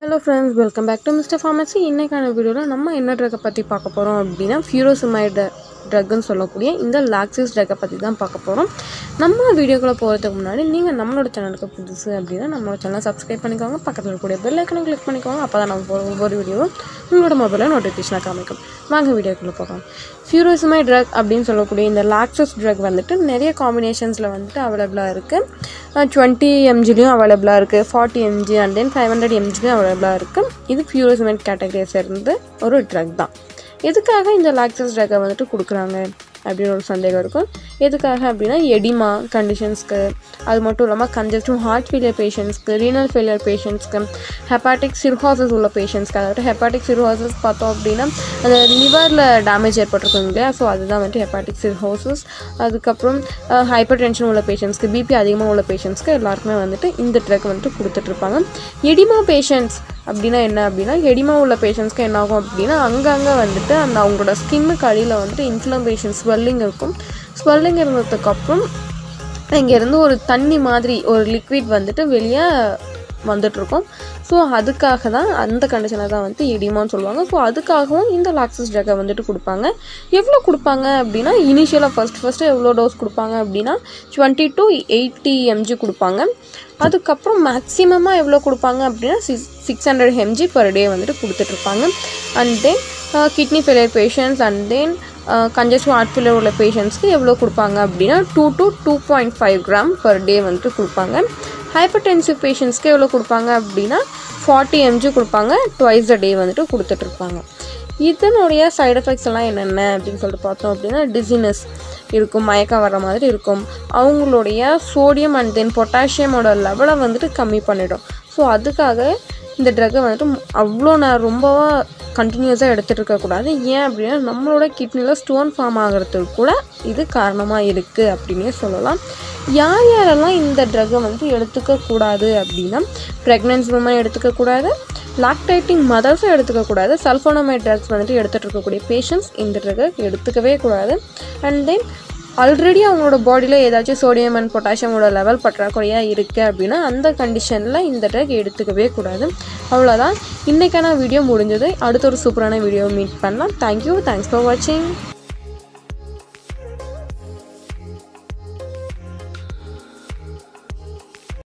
hello friends welcome back to mister pharmacy இன்றைக்கான வீடியோவில் நம்ம என்ன ட்ரக்கை பற்றி பார்க்க போகிறோம் அப்படின்னா ஃபியூரோசிமைடு ட்ரக்குன்னு சொல்லக்கூடிய இந்த லாக்ஸிஸ் ட்ரக்கை பற்றி தான் பார்க்க போகிறோம் நம்ம வீடியோக்குள்ளே போகிறதுக்கு முன்னாடி நீங்கள் நம்மளோட சேனலுக்கு புதுசு அப்படின்னா நம்மளோட சேனலை சப்ஸ்கிரைப் பண்ணிக்கோங்க பக்கத்தில் இருக்கக்கூடிய பெல் ஐக்கனை கிளிக் பண்ணிக்கோங்க அப்போ தான் நம்ம போகிற ஒவ்வொரு வீடியோவும் உங்களோட மொபைலில் நோட்டிஃபிகேஷனாக காமிக்கும் வாங்க வீடியோக்குள்ளே போகலாம் ஃபியூரோசிமை ட்ரக் அப்படின்னு சொல்லக்கூடிய இந்த லாக்ஸஸ் ட்ரக் வந்துட்டு நிறைய காம்பினேஷன்ஸில் வந்துட்டு அவைலபிளாக இருக்குது டுவெண்ட்டி எம்ஜிலையும் அவைலபிளாக இருக்குது forty m g and then five hundred எம்ஜிலையும் அவைலபிளாக இருக்குது இது ஃபியூரோசிமெண்ட் கேட்டகரியை சேர்ந்து ஒரு ட்ரக் தான் எதுக்காக இந்த லாக்ஸஸ் ட்ரக்கை வந்துட்டு கொடுக்குறாங்க அப்படின்னு ஒரு சந்தேகம் இருக்கும் எதுக்காக அப்படின்னா எடிமா கண்டிஷன்ஸ்க்கு அது மட்டும் இல்லாமல் கன்ஜஸ்டிவ் ஹார்ட் ஃபெயிலியர் பேஷண்ட்ஸ்க்கு ரீனல் ஃபெயிலியர் பேஷண்ட்ஸ்க்கு ஹெப்பாட்டிக் சிர்ஹாசஸ் உள்ள பேஷண்ட்ஸ்க்கு அதாவது ஹெப்பாட்டிக் சிர்ஹாசஸ் பார்த்தோம் அப்படின்னா அந்த லிவரில் டேமேஜ் ஏற்பட்டிருக்கும் இல்லையா ஸோ அதுதான் வந்துட்டு ஹெப்பாட்டிக் சிர்ஹோசஸ் அதுக்கப்புறம் ஹைப்பர் டென்ஷன் உள்ள பேஷண்ட்ஸ்க்கு பிபி அதிகமாக உள்ள பேஷண்ட்ஸ்க்கு எல்லாருக்குமே வந்துட்டு இந்த ட்ரக் வந்துட்டு கொடுத்துட்ருப்பாங்க எடிமா பேஷண்ட்ஸ் அப்படின்னா என்ன அப்படின்னா எடிமா உள்ள பேஷண்ட்ஸ்க்கு என்ன ஆகும் அப்படின்னா அங்கங்கே வந்துட்டு அந்த அவங்களோட ஸ்கின்னுக்கு அடியில் வந்துட்டு இன்ஃப்ளமேஷன் ஸ்வெல்லிங் இருக்கும் ஸ்வெல்லிங் இருந்ததுக்கப்புறம் இங்கேருந்து ஒரு தண்ணி மாதிரி ஒரு லிக்விட் வந்துட்டு வெளியே வந்துட்ருக்கோம் ஸோ அதுக்காக தான் அந்த கண்டிஷனை தான் வந்துட்டு எடிமான்னு சொல்லுவாங்க ஸோ அதுக்காகவும் இந்த லாக்ஸஸ் ட்ரக்கை வந்துட்டு கொடுப்பாங்க எவ்வளோ கொடுப்பாங்க அப்படின்னா இனிஷியலாக ஃபஸ்ட் ஃபஸ்ட்டு எவ்வளோ டோஸ் கொடுப்பாங்க அப்படின்னா டுவெண்ட்டி டு எயிட்டி எம்ஜி கொடுப்பாங்க அதுக்கப்புறம் மேக்ஸிமமாக எவ்வளோ கொடுப்பாங்க அப்படின்னா six six hundred m g per day வந்துட்டு கொடுத்துட்ருப்பாங்க and then kidney failure patients and then congestive heart failure உள்ள பேஷண்ட்ஸ்க்கு எவ்வளோ கொடுப்பாங்க அப்படின்னா two to two point five gram per day வந்துட்டு கொடுப்பாங்க ஹைப்பர் டென்சிவ் பேஷண்ட்ஸ்க்கு எவ்வளோ கொடுப்பாங்க அப்படின்னா ஃபார்ட்டி எம்ஜி கொடுப்பாங்க டுவைஸ் அ டே வந்துட்டு கொடுத்துட்ருப்பாங்க இதனுடைய சைடு எஃபெக்ட்ஸ் எல்லாம் என்னென்ன அப்படின்னு சொல்லிட்டு பார்த்தோம் அப்படின்னா டிசினஸ் இருக்கும் மயக்கம் வர மாதிரி இருக்கும் அவங்களுடைய சோடியம் அண்ட் தென் பொட்டாசியமோட லெவலை வந்துட்டு கம்மி பண்ணிடும் ஸோ அதுக்காக இந்த ட்ரக்கை வந்துட்டு அவ்வளோ நான் ரொம்பவா கண்டினியூஸாக எடுத்துகிட்டு இருக்கக்கூடாது ஏன் அப்படின்னா நம்மளோட கிட்னியில் ஸ்டோன் ஃபார்ம் ஆகிறதுக்கு கூட இது காரணமாக இருக்குது அப்படின்னே சொல்லலாம் யார் யாரெல்லாம் இந்த ட்ரக்கை வந்துட்டு எடுத்துக்கக்கூடாது அப்படின்னா ப்ரெக்னென்சி உமன் எடுத்துக்கக்கூடாது லாக்டேட்டிங் மதர்ஸும் எடுத்துக்கக்கூடாது சல்ஃபோனமைட் ட்ரக்ஸ் வந்துட்டு எடுத்துகிட்டு இருக்கக்கூடிய பேஷண்ட்ஸ் இந்த ட்ரக்கை எடுத்துக்கவே கூடாது அண்ட் தென் ஆல்ரெடி அவங்களோட பாடியில் ஏதாச்சும் சோடியம் அண்ட் பொட்டாசியமோட லெவல் பற்றாக்குறையாக இருக்குது அப்படின்னா அந்த கண்டிஷனில் இந்த ட்ரக் எடுத்துக்கவே கூடாது அவ்வளோதான் இன்றைக்கான வீடியோ முடிஞ்சது அடுத்த ஒரு சூப்பரான வீடியோ மீட் பண்ணலாம் தேங்க்யூ தேங்க்ஸ் ஃபார் வாட்சிங்